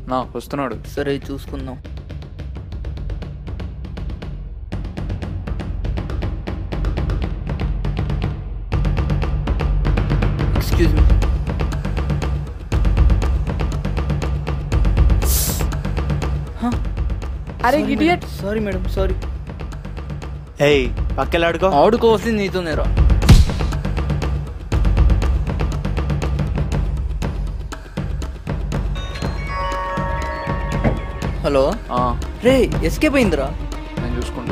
నా వస్తున్నాడు సరే చూసుకుందాం ఎక్స్క్యూజ్ మీ అరే గిడియట్ సారీ మేడం సారీ ఏయ్ పక్కెళ్ళాడుకో ఆడుకోవాల్సింది నీతోనేరా హలో ఆ, రే ఎస్కేప్ అయిందిరా నేను చూసుకుంటా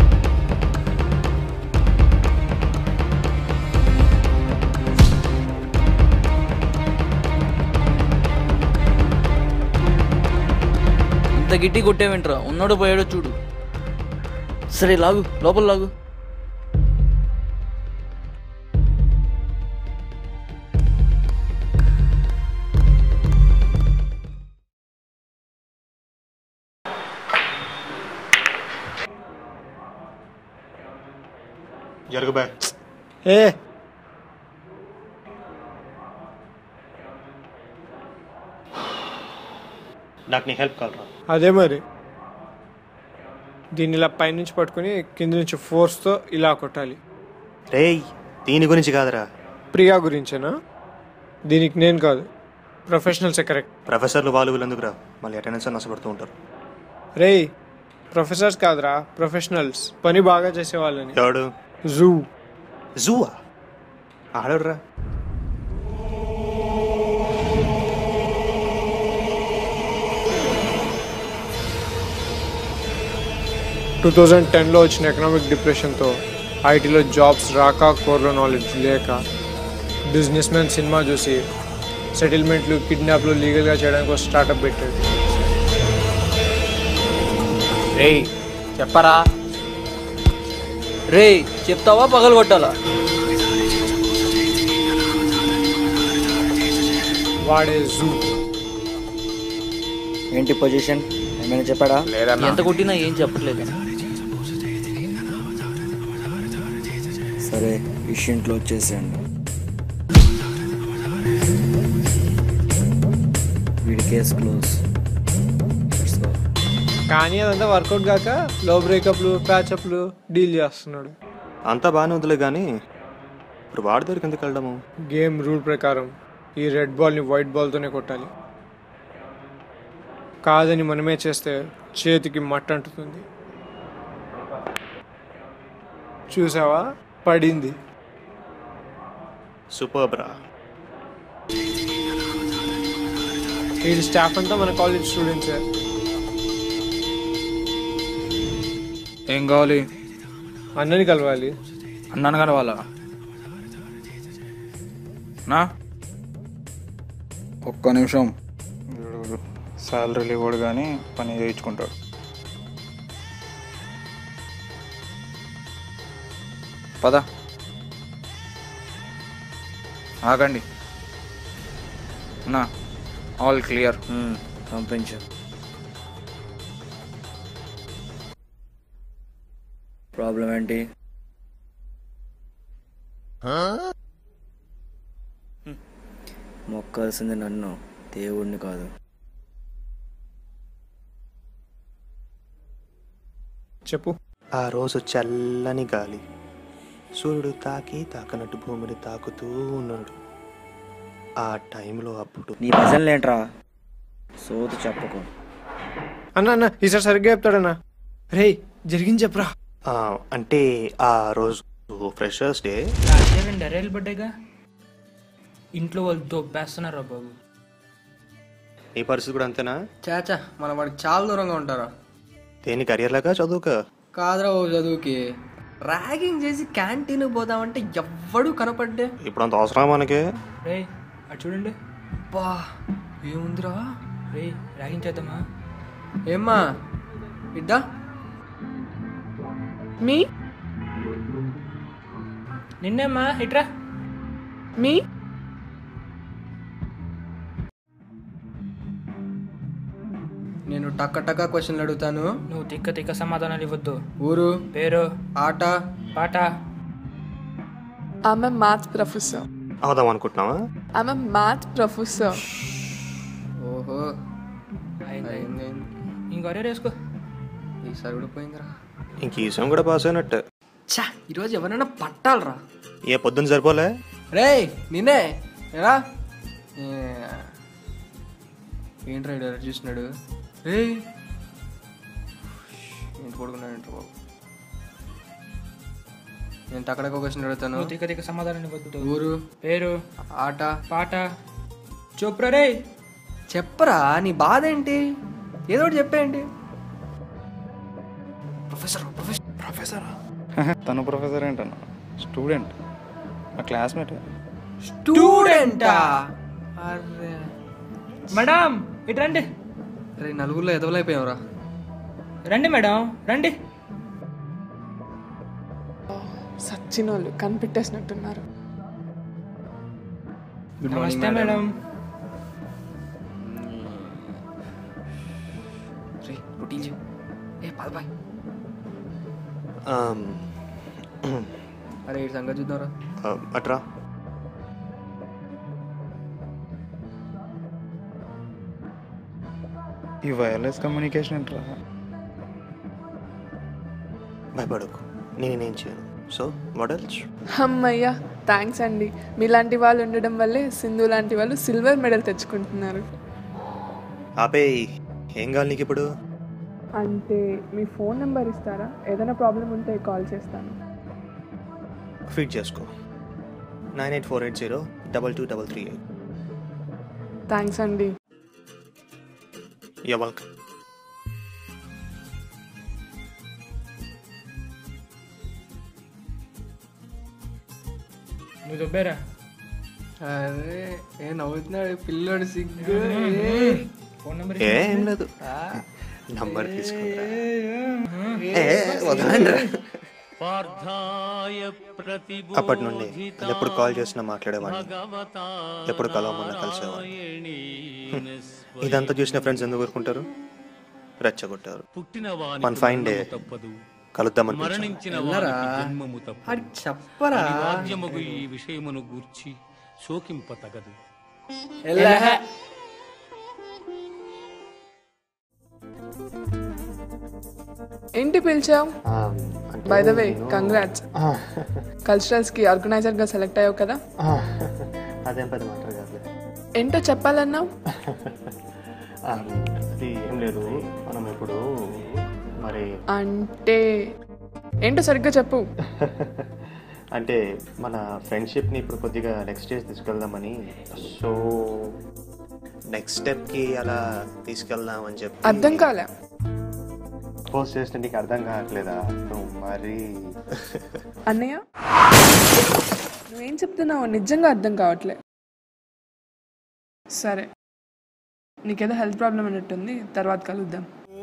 ఇంత గిట్టి కొట్టేవేంట్రా ఉన్నాడు పోయాడో చూడు సరే లాగు లోపల లాగు జరుగు బే ఏ నాకు నీ హెల్ప్ కావాలరా అదే మరి దీన్ని ఇలా పైనుంచి పట్టుకుని కింద నుంచి ఫోర్స్తో ఇలా కొట్టాలి రేయ్ దీని గురించి కాదురా ప్రియా గురించేనా దీనికి నేను కాదు ప్రొఫెషనల్సే కరెక్ట్ ప్రొఫెసర్లు వాళ్ళు వీళ్ళెందుకురా మళ్ళీ అటెండెన్స్ నష్టపడుతూ ఉంటారు రేయ్ ప్రొఫెసర్స్ కాదురా ప్రొఫెషనల్స్ పని బాగా చేసే వాళ్ళని ఎవడు జూ జూవా ఆడరా టూ థౌజండ్ టెన్లో వచ్చిన ఎకనామిక్ డిప్రెషన్తో ఐటీలో జాబ్స్ రాక కోర్లో నాలెడ్జ్ లేక బిజినెస్ మ్యాన్ సినిమా చూసి సెటిల్మెంట్లు కిడ్నాప్లు లీగల్గా చేయడానికి ఒక స్టార్టప్ పెట్టాడు రేయ్ చెప్పరా రే చెప్తావా పగలు కొట్టాలా వాడే జూ ఏంటి పొజిషన్ ఏమైనా చెప్పాడా లేదన్నా ఎంత కొట్టినా ఏం చెప్పట్లేదు సరే ఇష్యూని క్లోజ్ చేసేయండి వీడి కేసు క్లోజ్ కానీ అదంతా వర్కౌట్ కాక లో బ్రేకప్లు ప్యాచప్లు డీల్ చేస్తున్నాడు అంతా బాగానే వదిలే కానీ ఇప్పుడు వాడి దగ్గరికి ఎందుకు వెళ్ళడము గేమ్ రూల్ ప్రకారం ఈ రెడ్ బాల్ని వైట్ బాల్తోనే కొట్టాలి కాదని మనమే చేస్తే చేతికి మట్ట అంటుతుంది చూసావా పడింది సూపర్ బ్రా ఈ స్టాఫ్ అంతా మన కాలేజ్ స్టూడెంట్సే ఏం కావాలి అన్నని కలవాలి అన్నాను కానీ వాళ్ళ నా ఒక్క నిమిషం శాలరీలు ఇవ్వడు కానీ పని చేయించుకుంటాడు పద ఆగండి నా ఆల్ క్లియర్ పంపించు ప్రాబ్లం ఏంటి మొక్కాల్సింది నన్ను దేవుడిని కాదు చెప్పు ఆ రోజు చల్లని గాలి సూర్యుడు తాకి తాకనట్టు భూమిని తాకుతూ ఉన్నాడు ఆ టైంలో అప్పుడు నీ భజనలు ఏంట్రా సోదు చెప్పకు అన్న అన్న ఈసారి సరిగ్గా చెప్తాడన్నా రేయ్ జరిగింది చెప్పరా ఆ, అంటే ఆ రోజు ఫ్రెషర్స్ డే రాజాగండి అరేలు పడ్డాయిగా ఇంట్లో వాళ్ళు దొబ్బేస్తున్నారా బాబు నీ పరిస్థితి కూడా అంతేనా చాచా మన వాడికి చాలా దూరంగా ఉంటారా దేని కెరియర్ లాగా చదువుక కాదురా ఓ చదువుకి ర్యాగింగ్ చేసి క్యాంటీన్ పోదామంటే ఎవ్వడు కనపడ్డే ఇప్పుడు అంత అవసరం మనకి రే అటు చూడండి బా ఏముందిరా రే ర్యాగింగ్ చేద్దామా ఏమ్మా ఇద్దా మీ నిన్నేమ్మా ఇట్రా మీ నేను టక్క టక్క క్వశ్చన్లు అడుగుతాను నువ్వు తిక్క తిక్క సమాధానాలు ఇవ్వద్దు ఊరు పేరు ఆట పాట I'm a math professor. అవుదాం అనుకుంటున్నావా I'm a math professor. ఓహో అయింది అయింది. అయింది అయింది ఇంకో అరే వేసుకో ఈసారి కూడా పోయిందిరా ఇంక ఈ సెమ్ కూడా పాస్ అయినట్టే ఛా ఈరోజు ఎవరైనా పట్టాలరా ఏ పొద్దున్న సరిపోలే రే నిన్నే ఏరా ఏ, ఏంట్రా ఈడు ఎవరు చూసినాడు రే ఏంటి పడుకున్నాడు ఏంటి బాబు నేను అక్కడికి వచ్చిన అడుగుతాను నువ్వు తిక్క తిక్క సమాధానం ఇవ్వద్దు ఊరు పేరు ఆట పాట చూపురా రే చెప్పరా నీ బాధ ఏంటి ఏదో ఒకటి చెప్పేయండి ప్రొఫెసర్ ప్రొఫెసర్ ప్రొఫెసరా తను ప్రొఫెసర్ ఏంటన్న స్టూడెంట్ నా క్లాస్మేట్ స్టూడెంటా అరే మేడం ఇటు రండి రే నలుగురిలో ఎదవలైపోయావురా రండి మేడం రండి సచ్చినోళ్ళు కనిపెట్టేసినట్టున్నారు నమస్తే మేడం రే రొటీన్ చెప్పు ఏ పద బాయ్ అరే ఈ సంగతి చూద్దాంరా అట్రా ఈ వైర్లెస్ కమ్యూనికేషన్ ఏంట్రా భయపడకు నేనేం చేయను సో మోడల్స్ అమ్మయ్యా థ్యాంక్స్ అండి మీలాంటి వాళ్ళు ఉండడం వల్లే సింధు లాంటి వాళ్ళు సిల్వర్ మెడల్ తెచ్చుకుంటున్నారు ఆపే ఏం కావాలి నీకు ఇప్పుడు అంటే మీ ఫోన్ నెంబర్ ఇస్తారా ఏదైనా ప్రాబ్లం ఉంటే కాల్ చేస్తాను ఫీడ్ చేసుకో nine eight four eight zero double two double three eight thanks అండి యూ వెల్కమ్ నువ్వు దుబ్బేరా అరే ఏ నవ్వుతున్నాడు పిల్లోడు సిగ్గు ఫోన్ నెంబర్ ఏం లేదు నంబర్ తీసుకుంటా ఏ, వదలండి రా. అప్పటి నుండి అది ఎప్పుడు కాల్ చేసినా మాట్లాడేవాడిని ఎప్పుడు కలవమన్నా కలిసేవాడిని హ్మ్. ఇదంతా చూసిన ఫ్రెండ్స్ ఎందుకు ఊరుకుంటారు రెచ్చగొట్టారు వన్ ఫైన్ డే కలుద్దామని పిలిచాను. వెళ్ళరా ఆడికి చెప్పరా ఈ విషయమును గూర్చి శోకింప తగదు వెళ్ళా ఏంటి పిలిచావు ఆ, అంటే బై ద వే నేను- కంగ్రాట్స్ ఆ, కల్చరల్స్కి ఆర్గనైజర్గా సెలెక్ట్ అయ్యావు కదా ఆ, అదేం పెద్ద మాట కాదు ఏంటో చెప్పాలన్నావు ఆ, అది ఏం లేదు మనం ఇప్పుడు మరి అంటే ఏంటో సరిగ్గా చెప్పు అంటే మన ఫ్రెండ్షిప్ని ఇప్పుడు కొద్దిగా నెక్స్ట్ స్టేజ్ తీసుకెళ్దామని సో నెక్స్ట్ స్టెప్కి అలా తీసుకెళ్దామని చెప్పి అర్థం కాలే పోస్ట్ చేస్తే నీకు అర్థం కావట్లేదా నువ్వు మరి అన్నయ్య నువ్వేం చెప్తున్నావు నిజంగా అర్థం కావట్లే సరే నీకేదో హెల్త్ ప్రాబ్లం అన్నట్టుంది తర్వాత కలుద్దాం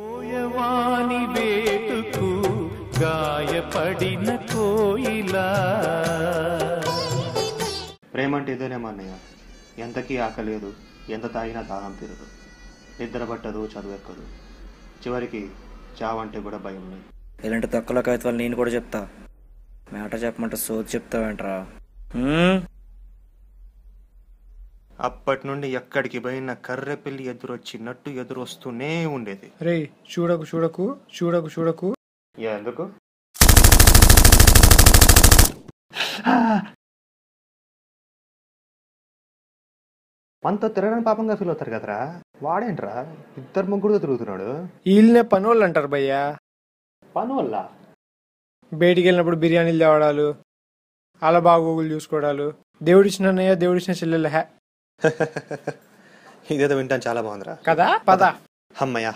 ప్రేమ అంటే ఇదేనేమో అన్నయ్య ఎంతకీ ఆకలేదు ఎంత తాగినా దాహం తీరదు నిద్ర పట్టదు చదువెక్కదు చివరికి చావంటే కూడా భయం లేదు ఇలాంటి తక్కువ కవిత్వాలు నేను కూడా చెప్తా మ్యాటర్ చెప్పమంటే సోది చెప్తావేంట్రా హ్మ్? అప్పటి నుండి ఎక్కడికి పోయిన కర్రె పిల్లి ఎదురొచ్చినట్టు ఎదురొస్తూనే ఉండేది రే చూడకు చూడకు చూడకు చూడకు ఎందుకు మనతో తిరగని పాపంగా ఫీల్ అవుతారు కదరా వాడేంట్రా ఇద్దరు ముగ్గురుతో తిరుగుతున్నాడు వీళ్ళనే పనోళ్ళు అంటారు భయ్యా పని వల్ల బయటికి వెళ్ళినప్పుడు బిర్యానీలు తేవడాలు అలా బాగోగులు చూసుకోవడాలు దేవుడిచ్చిన అన్నయ్య దేవుడిచ్చిన చెల్లెలు హ్యా ఇదేదో వింటాను చాలా బాగుందిరా కదా పద అమ్మయ్య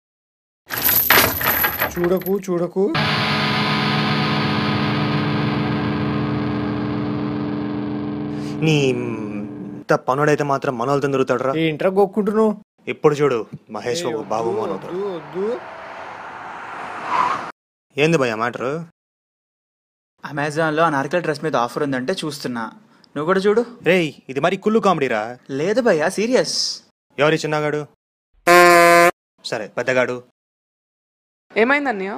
చూడకు చూడకు నీ ఇంత పనుడైతే మాత్రం మనోళ్ళతో తిరుగుతాడు రా ఏంట్రా గొక్కుంటున్నావు ఇప్పుడు చూడు మహేష్ బాబు బాబు మనవుతాడు వద్దు, వద్దు ఏంది భయ్య మ్యాటర్ అమెజాన్లో అనార్కల్ డ్రెస్ మీద ఆఫర్ ఉందంటే చూస్తున్నా నువ్వు కూడా చూడు రేయ్ ఇది మరి కుళ్ళు కామెడీరా లేదు భయ్యా సీరియస్ ఎవరి చిన్నగాడు సరే పెద్దగాడు ఏమైంది అన్నయ్య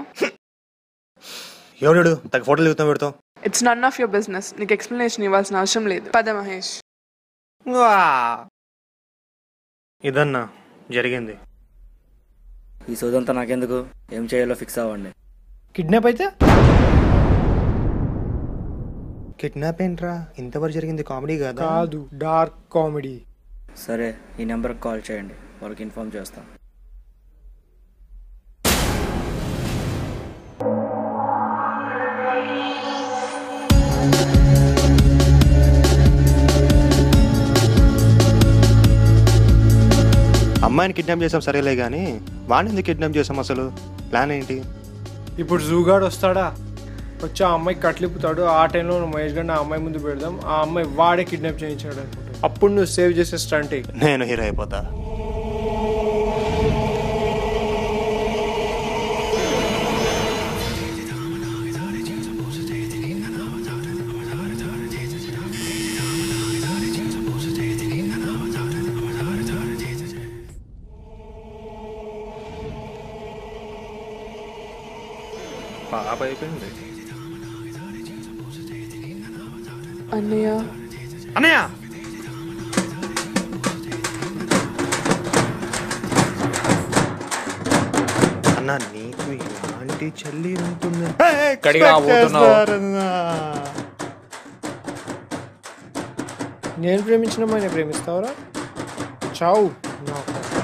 ఎవడు తగ్గ ఫోటోలు దిగుతాం పెడతాం it's none of your business నీకు ఎక్స్ప్లెనేషన్ ఇవ్వాల్సిన అవసరం లేదు పద మహేష్ ఇదన్నా జరిగింది ఈ సోదంతా నాకెందుకు ఏం చేయాలో ఫిక్స్ అవ్వండి కిడ్నాప్ అయితే కిడ్నాప్ ఏంట్రా ఇంతవరకు జరిగింది కామెడీ కాదా కాదు డార్క్ కామెడీ సరే ఈ నెంబర్కి కాల్ చేయండి వాళ్ళకి ఇన్ఫామ్ చేస్తాను అమ్మాయిని కిడ్నాప్ చేసాం సరేలే కానీ వాడిని ఎందుకు కిడ్నాప్ చేసాం అసలు ప్లాన్ ఏంటి ఇప్పుడు జూగాడు వస్తాడా వచ్చి ఆ అమ్మాయి కట్లిపుతాడు ఆ టైంలో నువ్వు మహేష్ గారిని ఆ అమ్మాయి ముందు పెడదాం ఆ అమ్మాయి వాడే కిడ్నాప్ చేయించాడు అనుకుంటా అప్పుడు నువ్వు సేవ్ చేసే స్టంట్ నేను హీరో అయిపోతా పాప అయిపోయింది అన్నయ్య అన్నయ్య అన్న నీకు ఇలాంటి చెల్లి ఉంటుంది ఎక్కడికి రాబోతున్నావు? నేను ప్రేమించిన అమ్మాయిని ప్రేమిస్తావరా చావు నాకు